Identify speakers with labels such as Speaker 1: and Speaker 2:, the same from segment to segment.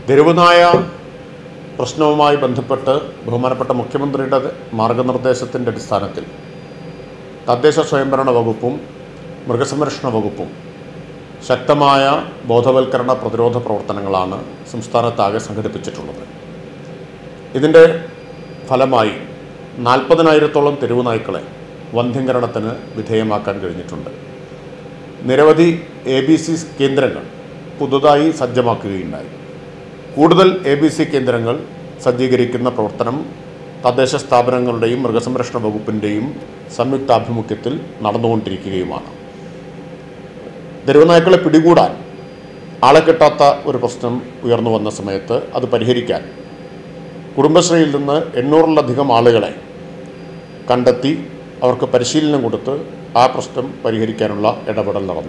Speaker 1: തെരുവുനായ പ്രശ്നവുമായി ബന്ധപ്പെട്ട് ബഹുമാനപ്പെട്ട മുഖ്യമന്ത്രിയുടെ മാർഗനിർദ്ദേശത്തിൻ്റെ അടിസ്ഥാനത്തിൽ തദ്ദേശ സ്വയംഭരണ വകുപ്പും മൃഗസംരക്ഷണ വകുപ്പും ശക്തമായ ബോധവൽക്കരണ പ്രതിരോധ പ്രവർത്തനങ്ങളാണ് സംസ്ഥാനത്താകെ സംഘടിപ്പിച്ചിട്ടുള്ളത് ഇതിൻ്റെ ഫലമായി നാൽപ്പതിനായിരത്തോളം തെരുവ് നായ്ക്കളെ വന്ധ്യംകരണത്തിന് വിധേയമാക്കാൻ കഴിഞ്ഞിട്ടുണ്ട് നിരവധി എ ബി സി കേന്ദ്രങ്ങൾ പുതുതായി സജ്ജമാക്കുകയുണ്ടായി കൂടുതൽ എ ബി സി കേന്ദ്രങ്ങൾ സജ്ജീകരിക്കുന്ന പ്രവർത്തനം തദ്ദേശ സ്ഥാപനങ്ങളുടെയും മൃഗസംരക്ഷണ വകുപ്പിൻ്റെയും സംയുക്താഭിമുഖ്യത്തിൽ നടന്നുകൊണ്ടിരിക്കുകയുമാണ് തെരുവുനായ്ക്കളെ പിടികൂടാൻ ആളെ കിട്ടാത്ത ഒരു പ്രശ്നം ഉയർന്നു വന്ന സമയത്ത് അത് പരിഹരിക്കാൻ കുടുംബശ്രീയിൽ നിന്ന് എണ്ണൂറിലധികം ആളുകളെ കണ്ടെത്തി അവർക്ക് പരിശീലനം കൊടുത്ത് ആ പ്രശ്നം പരിഹരിക്കാനുള്ള ഇടപെടൽ നടന്നു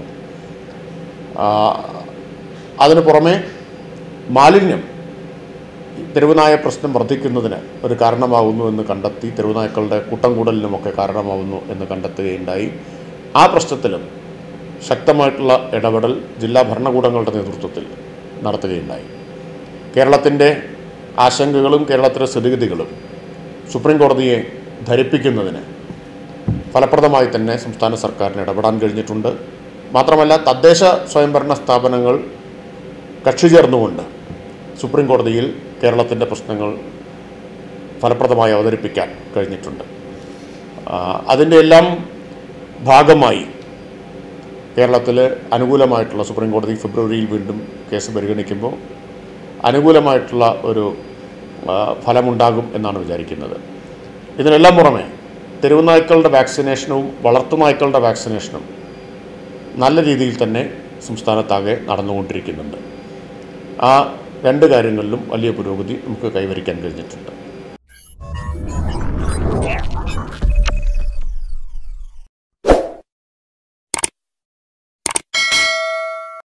Speaker 1: ആ, അതിന് പുറമെ മാലിന്യം തെരുവുനായ പ്രശ്നം വർദ്ധിക്കുന്നതിന് ഒരു കാരണമാകുന്നു എന്ന് കണ്ടെത്തി തെരുവുനായ്ക്കളുടെ കൂട്ടം കൂടലിനുമൊക്കെ കാരണമാകുന്നു എന്ന് കണ്ടെത്തുകയുണ്ടായി ആ പ്രശ്നത്തിലും ശക്തമായിട്ടുള്ള ഇടപെടൽ ജില്ലാ ഭരണകൂടങ്ങളുടെ നേതൃത്വത്തിൽ നടത്തുകയുണ്ടായി കേരളത്തിൻ്റെ ആശങ്കകളും കേരളത്തിലെ സ്ഥിതിഗതികളും സുപ്രീം കോടതിയെ ധരിപ്പിക്കുന്നതിന് ഫലപ്രദമായി തന്നെ സംസ്ഥാന സർക്കാരിന് ഇടപെടാൻ കഴിഞ്ഞിട്ടുണ്ട് മാത്രമല്ല തദ്ദേശ സ്വയംഭരണ സ്ഥാപനങ്ങൾ കക്ഷി ചേർന്നുകൊണ്ട് സുപ്രീം കോടതിയിൽ കേരളത്തിൻ്റെ പ്രശ്നങ്ങൾ ഫലപ്രദമായി അവതരിപ്പിക്കാൻ കഴിഞ്ഞിട്ടുണ്ട് ആ, അതിൻ്റെ എല്ലാം ഭാഗമായി കേരളത്തിൽ അനുകൂലമായിട്ടുള്ള സുപ്രീം കോടതി ഫെബ്രുവരിയിൽ വീണ്ടും കേസ് പരിഗണിക്കുമ്പോൾ അനുകൂലമായിട്ടുള്ള ഒരു ആ, ഫലമുണ്ടാകും എന്നാണ് വിചാരിക്കുന്നത് ഇതിനെല്ലാം പുറമെ തെരുവുനായ്ക്കളുടെ വാക്സിനേഷനും വളർത്തുനായ്ക്കളുടെ വാക്സിനേഷനും നല്ല രീതിയിൽ തന്നെ സംസ്ഥാനത്താകെ നടന്നുകൊണ്ടിരിക്കുന്നുണ്ട് ആ രണ്ട് കാര്യങ്ങളിലും വലിയ പുരോഗതി നമുക്ക് കൈവരിക്കാൻ കഴിഞ്ഞിട്ടുണ്ട്